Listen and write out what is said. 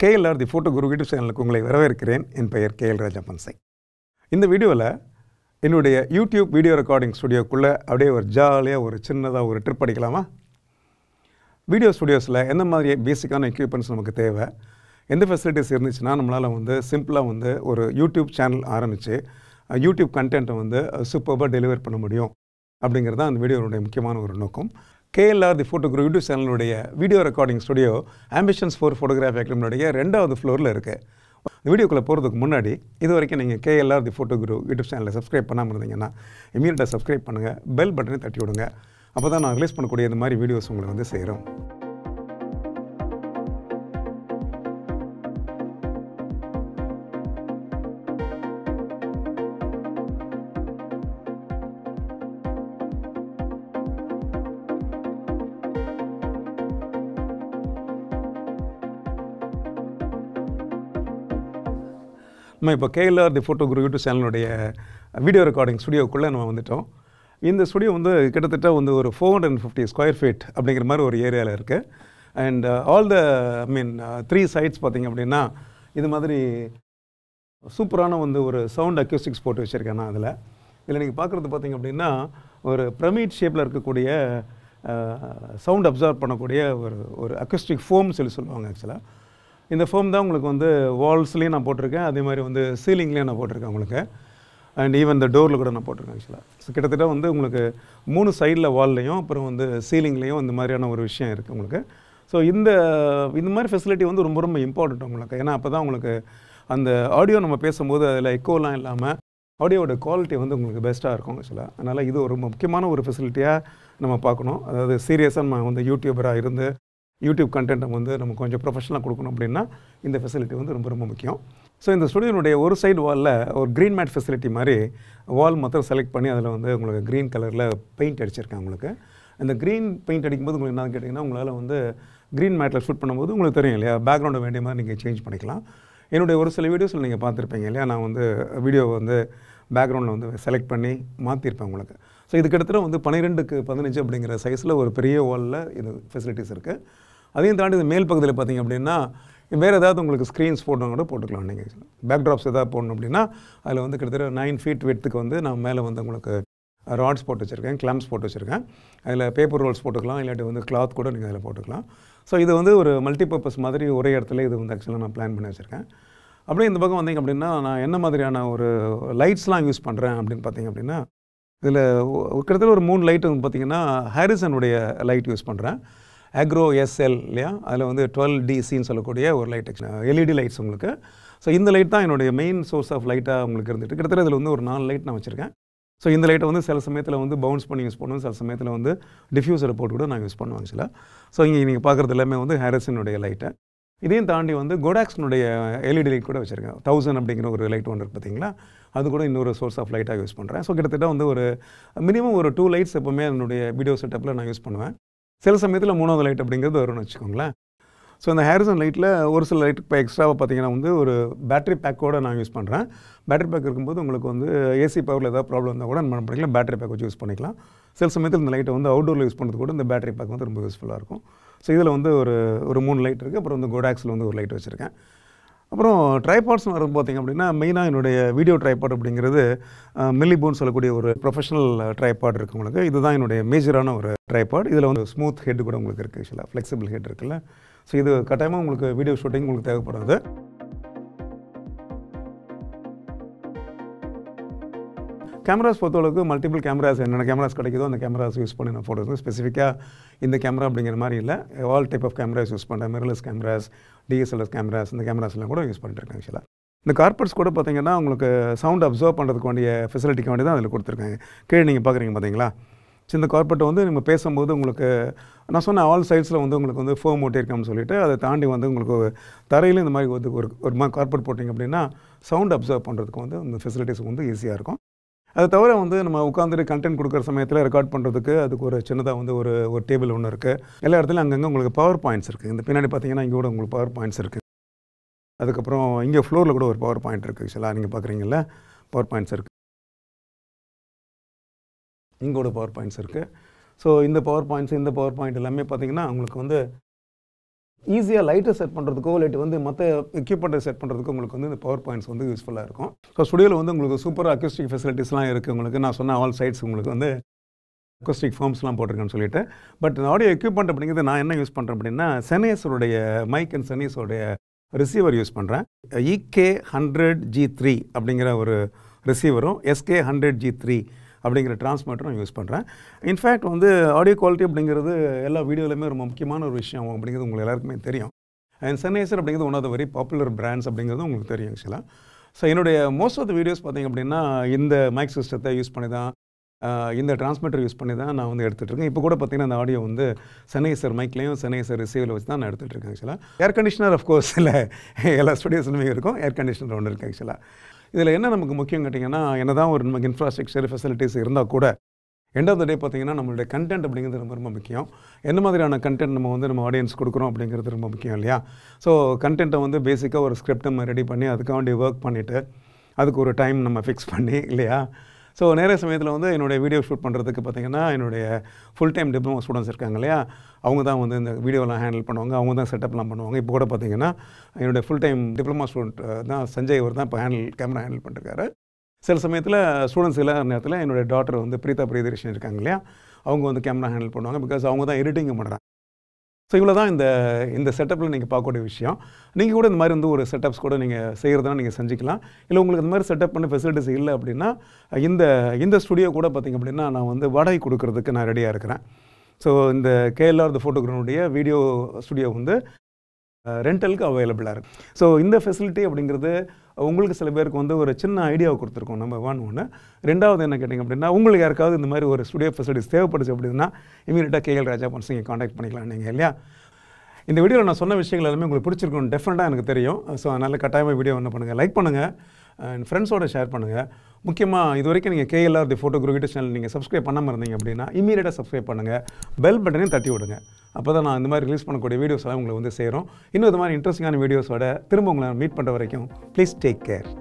KLR the photo guru YouTube சேனலுக்கு உங்களை வரவேற்கிறேன் என் பெயர் கேஎல் ராஜப்பன் சிங் இந்த வீடியோவில் என்னுடைய யூடியூப் வீடியோ ரெக்கார்டிங் ஸ்டுடியோக்குள்ளே அப்படியே ஒரு ஜாலியாக ஒரு சின்னதாக ஒரு ட்ரிப் அடிக்கலாமா வீடியோ ஸ்டுடியோஸில் எந்த மாதிரி பேசிக்கான எக்யூப்மெண்ட்ஸ் நமக்கு தேவை எந்த ஃபெசிலிட்டிஸ் இருந்துச்சுன்னா நம்மளால் வந்து சிம்பிளாக வந்து ஒரு யூடியூப் சேனல் ஆரம்பித்து யூடியூப் கண்டென்ட்டை வந்து சூப்பராக டெலிவர் பண்ண முடியும் அப்படிங்கிறது தான் அந்த வீடியோனுடைய முக்கியமான ஒரு நோக்கம் KLR the photo group YouTube சேனலுடைய video recording studio ambitions for photography அகாடமியுடைய ரெண்டாவது ஃப்ளோரில் இருக்குது இந்த வீடியோக்குள்ளே போகிறதுக்கு முன்னாடி இது வரைக்கும் நீங்கள் KLR the photo guru YouTube சேனலை சப்ஸ்கிரைப் பண்ணாமல் இருந்தீங்கன்னா இமீடியட்டாக சப்ஸ்கிரைப் பண்ணுங்கள் பெல் பட்டனை தட்டி விடுங்க அப்போ தான் நான் ரிலீஸ் பண்ணக்கூடிய இந்த மாதிரி வீடியோஸ் உங்களுக்கு வந்து சேரும் நம்ம இப்போ KLR the photo guru YouTube சேனலுடைய வீடியோ ரெக்கார்டிங் ஸ்டுடியோக்குள்ளே நம்ம வந்துட்டோம் இந்த ஸ்டுடியோ வந்து கிட்டத்தட்ட வந்து ஒரு four hundred and fifty square feet அப்படிங்கிற மாதிரி ஒரு ஏரியாவில் இருக்குது and all the I mean three sides பார்த்திங்க அப்படின்னா இது மாதிரி சூப்பரான வந்து ஒரு சவுண்ட் அக்யூஸ்டிக்ஸ் போட்டு வச்சுருக்கேன் நான் அதில் இதில் நீங்கள் பார்க்குறது பார்த்திங்க அப்படின்னா ஒரு பிரமிட் ஷேப்பில் இருக்கக்கூடிய சவுண்ட் அப்சர்வ் பண்ணக்கூடிய ஒரு ஒரு அக்யூஸ்டிக் ஃபோம் சொல்லி சொல்லுவாங்க ஆக்சுவலாக இந்த ஃபோம் தான் உங்களுக்கு வந்து வால்ஸ்லேயும் நான் போட்டிருக்கேன் அதே மாதிரி வந்து சீலிங்லேயும் நான் போட்டிருக்கேன் உங்களுக்கு அண்ட் ஈவன் இந்த டோரில் கூட நான் போட்டிருக்கேன் ஆக்சுவலாக ஸோ கிட்டத்தட்ட வந்து உங்களுக்கு மூணு சைடில் வால்லையும் அப்புறம் வந்து சீலிங்லேயும் இந்த மாதிரியான ஒரு விஷயம் இருக்குது உங்களுக்கு ஸோ இந்த இந்த மாதிரி ஃபெசிலிட்டி வந்து ரொம்ப ரொம்ப இம்பார்ட்டண்ட் உங்களுக்கு ஏன்னா அப்போ தான் உங்களுக்கு அந்த ஆடியோ நம்ம பேசும்போது அதில் எக்கோலாம் இல்லாமல் ஆடியோட குவாலிட்டி வந்து உங்களுக்கு பெஸ்ட்டாக இருக்கும் ஆக்சுவலாக அதனால் இது ஒரு முக்கியமான ஒரு ஃபெசிலிட்டியாக நம்ம பார்க்கணும் அதாவது சீரியஸாக நம்ம வந்து யூடியூபராக இருந்து யூடியூப் கண்டென்ட்டை வந்து நம்ம கொஞ்சம் ப்ரொஃபஷனலாக கொடுக்கணும் அப்படின்னா இந்த ஃபெசிலிட்டி வந்து ரொம்ப ரொம்ப முக்கியம் ஸோ இந்த ஸ்டுடியோனுடைய ஒரு சைடு வாலில் ஒரு க்ரீன் மேட் ஃபெசிலிட்டி மாதிரி வால் மாத்திரம் செலக்ட் பண்ணி அதில் வந்து உங்களுக்கு க்ரீன் கலரில் பெயிண்ட் அடிச்சிருக்கேன் உங்களுக்கு அந்த க்ரீன் பெயிண்ட் அடிக்கும்போது உங்களுக்கு என்ன கேட்டிங்கன்னா உங்களால் வந்து க்ரீன் மேட்டில் ஷூட் பண்ணும்போது உங்களுக்கு தெரியும் இல்லையா பேக்ரவுண்டை வேண்டிய மாதிரி நீங்கள் சேஞ்ச் பண்ணிக்கலாம் என்னுடைய ஒரு சில வீடியோஸில் நீங்கள் பார்த்துருப்பீங்க இல்லையா நான் வந்து வீடியோவை வந்து பேக்ரவுண்டில் வந்து செலக்ட் பண்ணி மாற்றிருப்பேன் உங்களுக்கு ஸோ இது கிட்டத்தட்ட வந்து பன்னிரெண்டுக்கு பதினஞ்சு அப்படிங்கிற சைஸில் ஒரு பெரிய வாலில் இது ஃபெசிலிட்டிஸ் இருக்குது அதையும் தாண்டி இது மேல் பகுதியில் பார்த்திங்க அப்படின்னா வேறு ஏதாவது உங்களுக்கு ஸ்க்ரீன்ஸ் போடணும் கூட போட்டுக்கலாம் நீங்கள் பேக்ட்ராப்ஸ் ஏதாவது போடணும் அப்படின்னா அதில் வந்து கிட்டத்தட்ட நைன் ஃபீட் வெட்டுக்கு வந்து நான் மேலே வந்து உங்களுக்கு ராட்ஸ் போட்டு வச்சுருக்கேன் கிளம்ஸ் போட்டு வச்சுருக்கேன் அதில் பேப்பர் ரோல்ஸ் போட்டுக்கலாம் இல்லாட்டி வந்து கிளாத் கூட நீங்கள் அதில் போட்டுக்கலாம் ஸோ இது வந்து ஒரு மல்டிபர்பஸ் மாதிரி ஒரே இடத்துல இது வந்து ஆக்சுவலாக நான் பிளான் பண்ணி வச்சுருக்கேன் அப்படியே இந்த பக்கம் வந்தீங்க அப்படின்னா நான் என்ன மாதிரியான ஒரு லைட்ஸ்லாம் யூஸ் பண்ணுறேன் அப்படின்னு பார்த்தீங்க அப்படின்னா இதில் கிட்டத்தட்ட ஒரு மூணு லைட்டு வந்து பார்த்திங்கன்னா ஹாரிசனுடைய லைட் யூஸ் பண்ணுறேன் அக்ரோ எஸ்எல் இல்லையா அதில் வந்து டுவெல் டிசின்னு சொல்லக்கூடிய ஒரு லைட் எல்இடி லைட்ஸ் உங்களுக்கு ஸோ இந்த லைட் தான் என்னுடைய மெயின் சோர்ஸ் ஆஃப் லைட்டாக உங்களுக்கு இருந்துட்டு கிட்டத்தட்ட இதில் வந்து ஒரு நாலு லைட் நான் வச்சுருக்கேன் ஸோ இந்த லைட்டை வந்து சில சமயத்தில் வந்து பவுன்ஸ் பண்ணி யூஸ் பண்ணுவோம் சில சமயத்தில் வந்து டிஃப்யூசரை போட்டு கூட நான் யூஸ் பண்ணுவேன் ஆக்சுவலாக ஸோ இங்கே நீங்கள் பார்க்குறது எல்லாமே வந்து ஹாரிசனுடைய லைட்டை இதையும் தாண்டி வந்து கோடாக்ஸ்னுடைய எல்இடி லைட் கூட வச்சுருக்கேன் தௌசண்ட் அப்படிங்கிற ஒரு லைட் ஒன்று இருக்குது பார்த்தீங்களா அது கூட இன்னொரு சோர்ஸ் ஆஃப் லைட்டாக யூஸ் பண்ணுறேன் ஸோ கிட்டத்தட்ட வந்து ஒரு மினிமம் ஒரு டூ லைட்ஸ் எப்போவுமே என்னுடைய வீடியோ செட்டப்பில் நான் யூஸ் பண்ணுவேன் சில சமயத்தில் மூணாவது லைட் அப்படிங்கிறது வரும்னு வச்சுக்கோங்களேன் ஸோ இந்த ஹேரிசன் லைட்டில் ஒரு சில லைட் இப்போ எக்ஸ்ட்ராவாக பார்த்தீங்கன்னா வந்து ஒரு பேட்டரி பேக்கோடு நான் யூஸ் பண்ணுறேன் பேட்டரி பேக் இருக்கும்போது உங்களுக்கு வந்து ஏசி பவரில் ஏதாவது ப்ராப்ளம் இருந்தால் கூட நம்ம பண்ணிக்கலாம் பேட்டரி பேக் வச்சு யூஸ் பண்ணிக்கலாம் சில சமயத்தில் இந்த லைட்டை வந்து அவுட்டோரில் யூஸ் பண்ணுறது கூட இந்த பேட்டரி பேக் வந்து ரொம்ப யூஸ்ஃபுல்லாக இருக்கும் ஸோ இதில் வந்து ஒரு ஒரு மூணு லைட் இருக்குது அப்புறம் வந்து கோடாக்ஸில் வந்து ஒரு லைட் வச்சுருக்கேன் அப்புறம் ட்ரைபாட்ஸ் வரும் பார்த்திங்க அப்படின்னா மெயினாக என்னுடைய வீடியோ ட்ரைபாட் அப்படிங்கிறது மில்லிபோன் சொல்லக்கூடிய ஒரு ப்ரொஃபஷனல் ட்ரைபாட் இருக்குது உங்களுக்கு இதுதான் என்னுடைய மேஜரான ஒரு ட்ரைபாட் இதில் வந்து ஸ்மூத் ஹெட் கூட உங்களுக்கு இருக்குது ஆக்சுவலாக ஃப்ளெக்சிபிள் ஹெட் இருக்குல்ல ஸோ இது கட்டாயமாக உங்களுக்கு வீடியோ ஷூட்டிங் உங்களுக்கு தேவைப்படாது கேமராஸ் பொறுத்தளவுக்கு மல்டிபிள் கேமராஸ் என்னென்ன கேமராஸ் கிடைக்குதோ அந்த கேமராஸ் யூஸ் பண்ணி நான் ஃபோட்டோஸ் ஸ்பெசிஃபிக்காக இந்த கேமரா அப்படிங்கிற மாதிரி இல்லை all type of cameras use பண்ணுறேன் மிரர்லெஸ் கேமராஸ் டிஎஸ்எல்எஸ் கேமராஸ் இந்த கேமராஸ்லாம் கூட யூஸ் பண்ணிட்டு இருக்கேன் ஆக்சுவலாக இந்த கார்பெட்ஸ் கூட பார்த்தீங்கன்னா உங்களுக்கு சவுண்ட் அப்சர்வ் பண்ணுறதுக்கு வேண்டிய ஃபெசிலிட்டிக்கு வேண்டிய தான் அதில் கொடுத்துருக்காங்க கீழே நீங்கள் பார்க்குறீங்க பார்த்தீங்களா ஸோ இந்த கார்பெட்டை வந்து நம்ம பேசும்போது உங்களுக்கு நான் சொன்ன ஆல் சைட்ஸில் வந்து உங்களுக்கு வந்து ஃபோம் ஓட்டியிருக்கோம்னு சொல்லிட்டு அதை தாண்டி வந்து உங்களுக்கு தரையில் இந்த மாதிரி வந்து ஒரு ஒரு மாதிரி கார்பெட் போட்டிங்க அப்படின்னா சவுண்ட் அப்சர்வ் பண்ணுறதுக்கு வந்து இந்த ஃபெசிலிட்டிஸ் வந்து ஈஸியாக இருக்கும் அது தவிர வந்து நம்ம உட்காந்துட்டு கண்டென்ட் கொடுக்குற சமயத்தில் ரெக்கார்ட் பண்ணுறதுக்கு அதுக்கு ஒரு சின்னதாக வந்து ஒரு ஒரு டேபிள் ஒன்று இருக்குது எல்லா இடத்துலையும் அங்கங்கே உங்களுக்கு பவர் பாயிண்ட்ஸ் இருக்குது இந்த பின்னாடி பார்த்தீங்கன்னா இங்கே கூட உங்களுக்கு பவர் பாயிண்ட்ஸ் இருக்குது அதுக்கப்புறம் இங்கே ஃப்ளோரில் கூட ஒரு பவர் பாயிண்ட் இருக்குது ஆக்சுவலாக நீங்கள் பார்க்குறீங்கல்ல பவர் பாயிண்ட்ஸ் இருக்குது இங்கோட பவர் பாயிண்ட்ஸ் இருக்குது ஸோ இந்த பவர் பாயிண்ட்ஸ் இந்த பவர் பாயிண்ட் எல்லாமே பார்த்தீங்கன்னா உங்களுக்கு வந்து ஈஸியாக லைட்டை செட் பண்ணுறதுக்கோ இல்லாட்டி வந்து மற்ற எக்யூப்மெண்ட்டை செட் பண்ணுறதுக்கோ உங்களுக்கு வந்து இந்த பவர் பாயிண்ட்ஸ் வந்து யூஸ்ஃபுல்லாக இருக்கும் ஸோ ஸ்டுடியோவில் வந்து உங்களுக்கு சூப்பர் அக்யூஸ்டிக் ஃபெசிலிட்டிஸ்லாம் இருக்குது உங்களுக்கு நான் சொன்ன ஆல் சைட்ஸ் உங்களுக்கு வந்து அக்கோஸ்டிக் ஃபார்ம்ஸ்லாம் போட்டிருக்கேன்னு சொல்லிட்டு பட் இந்த ஆடியோ எக்யூப்மெண்ட் அப்படிங்கிறது நான் என்ன யூஸ் பண்ணுறேன் அப்படின்னா செனேஸருடைய மைக் அண்ட் செனீஸோடைய ரிசீவர் யூஸ் பண்ணுறேன் இகே ஹண்ட்ரட் ஜி த்ரீ அப்படிங்கிற ஒரு ரிசீவரும் எஸ்கே ஹண்ட்ரட் ஜி த்ரீ அப்படிங்கிற டிரான்ஸ்மீட்டரும் யூஸ் பண்ணுறேன் இன்ஃபேக்ட் வந்து ஆடியோ குவாலிட்டி அப்படிங்கிறது எல்லா வீடியோலையுமே ரொம்ப முக்கியமான ஒரு விஷயம் அப்படிங்கிறது உங்களுக்கு எல்லாருக்குமே தெரியும் அண்ட் சென்னைசர் அப்படிங்கிறது one of the very popular brands அப்படிங்கிறது உங்களுக்கு தெரியும் ஆக்சுவலாக ஸோ என்னுடைய மோஸ்ட் ஆஃப் த வீடியோஸ் பார்த்தீங்க அப்படின்னா இந்த மைக் சிஸ்டத்தை யூஸ் பண்ணி தான் ஆஹ் இந்த டிரான்ஸ்மிட்டர் யூஸ் பண்ணி தான் நான் வந்து எடுத்துகிட்டு இருக்கேன் இப்போ கூட பார்த்தீங்கன்னா அந்த ஆடியோ வந்து சென்னைசர் மைக்லேயும் சென்னைசர் ரிசீவில் வச்சு தான் நான் எடுத்துகிட்டு இருக்கேன் ஆக்சுவலாக ஏர் கண்டிஷனர் ஆஃப்கோர்ஸ் இல்லை எல்லா ஸ்டுடியோஸ்லுமே இருக்கும் ஏர் கண்டிஷனர் ஒன்று இருக்குது ஆக்சுவலாக இதில் என்ன நமக்கு முக்கியம் கேட்டிங்கன்னா என்ன தான் ஒரு நமக்கு இன்ஃப்ராஸ்ட்ரக்சர் ஃபெசிலிட்டிஸ் இருந்தால் கூட எண்ட் ஆஃப் த டே பார்த்தீங்கன்னா நம்மளுடைய கண்டென்ட் அப்படிங்கிறது ரொம்ப ரொம்ப முக்கியம் என்ன மாதிரியான கண்டென்ட் நம்ம வந்து நம்ம ஆடியன்ஸ் கொடுக்குறோம் அப்படிங்கிறது ரொம்ப முக்கியம் இல்லையா ஸோ கண்டென்ட்டை வந்து பேசிக்காக ஒரு ஸ்கிரிப்ட் நம்ம ரெடி பண்ணி அதுக்காண்டி ஒர்க் பண்ணிவிட்டு அதுக்கு ஒரு டைம் நம்ம ஃபிக்ஸ் பண்ணி இல்லையா ஸோ நேர சமயத்தில் வந்து என்னுடைய வீடியோ ஷூட் பண்ணுறதுக்கு பார்த்தீங்கன்னா என்னுடைய ஃபுல் டைம் டிப்ளமோ ஸ்டூடெண்ட்ஸ் இருக்காங்க இல்லையா அவங்க தான் வந்து இந்த வீடியோலாம் ஹேண்டில் பண்ணுவாங்க அவங்க தான் செட்டப்லாம் பண்ணுவாங்க இப்போ கூட பார்த்தீங்கன்னா என்னுடைய ஃபுல் டைம் டிப்ளமோ ஸ்டூடெண்ட் தான் சஞ்சய் அவர் தான் இப்போ ஹேண்டில் கேமரா ஹேண்டில் பண்ணிருக்காரு சில சமயத்தில் ஸ்டூடெண்ட்ஸ் இல்லாத நேரத்தில் என்னுடைய டாட்டர் வந்து பிரீதா பிரியதர்ஷன் இருக்காங்க இல்லையா அவங்க வந்து கேமரா ஹேண்டில் பண்ணுவாங்க பிகாஸ் அவங்க தான் எடிட்டிங் பண்ணுறாங்க ஸோ இவ்வளோ தான் இந்த இந்த செட்டப்பில் நீங்கள் பார்க்கக்கூடிய விஷயம் நீங்கள் கூட இந்த மாதிரி வந்து ஒரு செட்டப்ஸ் கூட நீங்கள் செய்கிறதுனா நீங்கள் செஞ்சுக்கலாம் இல்லை உங்களுக்கு இந்த மாதிரி செட்டப் பண்ண ஃபெசிலிட்டிஸ் இல்லை அப்படின்னா இந்த இந்த ஸ்டுடியோ கூட பார்த்திங்க அப்படின்னா நான் வந்து வாடகை கொடுக்கறதுக்கு நான் ரெடியாக இருக்கிறேன் ஸோ இந்த கேஎல்ஆர் த ஃபோட்டோகிராஃபுடைய வீடியோ ஸ்டுடியோ வந்து ரெண்டலுக்கு அவைலபிளாக இருக்குது ஸோ இந்த ஃபெசிலிட்டி அப்படிங்கிறது உங்களுக்கு சில பேருக்கு வந்து ஒரு சின்ன ஐடியாவை கொடுத்துருக்கோம் நம்ம ஒன் ஒன்று ரெண்டாவது என்ன கேட்டிங்க அப்படின்னா உங்களுக்கு யாருக்காவது இந்த மாதிரி ஒரு ஸ்டுடியோ ஃபெசிலிட்டிஸ் தேவைப்படுச்சு அப்படின்னா இமீடியட்டாக கேஎல் ராஜா பன்ஸ் நீங்கள் காண்டாக்ட் பண்ணிக்கலாம் நீங்கள் இல்லையா இந்த வீடியோவில் நான் சொன்ன விஷயங்கள் எல்லாமே உங்களுக்கு பிடிச்சிருக்கும் டெஃபினட்டாக எனக்கு தெரியும் ஸோ அதனால் கட்டாயமாக வீடியோ என்ன பண்ணுங்கள் லைக் பண்ணுங்கள் அண்ட் ஃப்ரெண்ட்ஸோட ஷேர் பண்ணுங்கள் முக்கியமாக இது வரைக்கும் நீங்கள் KLR the photo YouTube channel நீங்கள் சப்ஸ்கிரைப் பண்ணாமல் இருந்தீங்க அப்படின்னா இமீடியட்டாக சப்ஸ்கிரைப் பண்ணுங்கள் பெல் பட்டனையும் தட்டி விடுங்க அப்போ தான் நான் இந்த மாதிரி ரிலீஸ் பண்ணக்கூடிய வீடியோஸ் எல்லாம் உங்களை வந்து சேரும் இன்னும் இது மாதிரி இன்ட்ரெஸ்டிங்கான வீடியோஸோட திரும்ப உங்களை மீட் பண்ணுற வரைக்கும் ப்ளீஸ் டேக் கேர்